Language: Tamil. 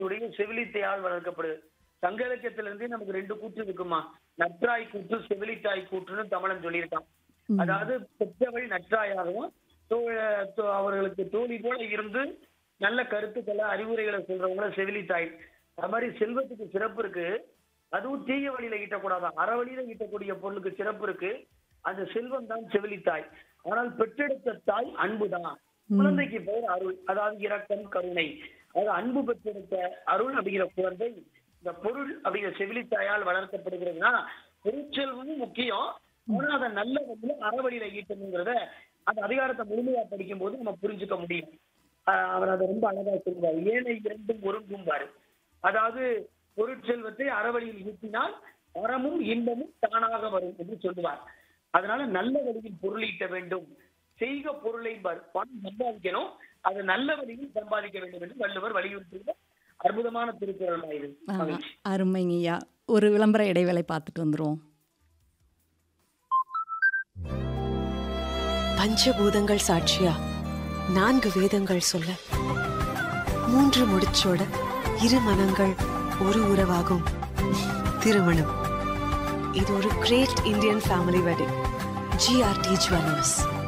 உடைய செவிலித்தையால் வளர்க்கப்படுது சங்க இலக்கியத்திலிருந்தே நமக்கு ரெண்டு கூற்று இருக்குமா நற்றாய் கூற்று செவிலித்தாய் கூற்றுன்னு தமிழன் சொல்லியிருக்கான் அதாவது பெற்றவள் நற்றாயாகவும் தோ- தோ- அவர்களுக்கு தோழி போல இருந்து நல்ல கருத்துக்களை அறிவுரைகளை சொல்றவங்கள செவிலித்தாய் அது மாதிரி செல்வத்துக்கு சிறப்பு இருக்கு அதுவும் தீய வழியில ஈட்டக்கூடாதான் அற வழியில ஈட்டக்கூடிய பொருளுக்கு சிறப்பு இருக்கு அந்த செல்வம் தான் செவிலித்தாய் ஆனால் பெற்றெடுத்த தாய் அன்புதான் குழந்தைக்கு பெயர் அருள் அதாவது இரக்கம் கருணை அதாவது அன்பு பெற்றெடுத்த அருள் அப்படிங்கிற குழந்தை இந்த பொருள் அப்படிங்கிற செவிலித்தாயால் வளர்க்கப்படுகிறதுனா பொருட்செல்வமும் முக்கியம் ஆனா அதை நல்ல வழியில அறவழியில ஈட்டணுங்கிறத அந்த அதிகாரத்தை முழுமையா படிக்கும் போது நம்ம புரிஞ்சுக்க முடியும் ஆஹ் அவர் அதை ரொம்ப அழகா சொல்லுவார் ஏனை இரண்டும் ஒருங்கும்பாரு அதாவது பொருட்செல்வத்தை அறவழியில் ஈட்டினால் அறமும் இன்பமும் தானாக வரும் என்று சொல்லுவார் அதனால நல்ல வழியில் பொருள் ஈட்ட வேண்டும் செய்க பொருளை பார். பணம் சம்பாதிக்கணும் அது நல்ல வழியில் சம்பாதிக்க வேண்டும் என்று வள்ளுவர் வலியுறுத்துகிற அற்புதமான திருக்குறள் இது ஆ, மகிழ்ச்சி அருமைங்கய்யா ஒரு விளம்பர இடைவேளை பார்த்துட்டு வந்துருவோம் பஞ்சபூதங்கள் சாட்சியா நான்கு வேதங்கள் சொல்ல மூன்று முடிச்சோட இரு மனங்கள் ஒரு உறவாகும் திருமணம் இது ஒரு great Indian family wedding GRT jewellers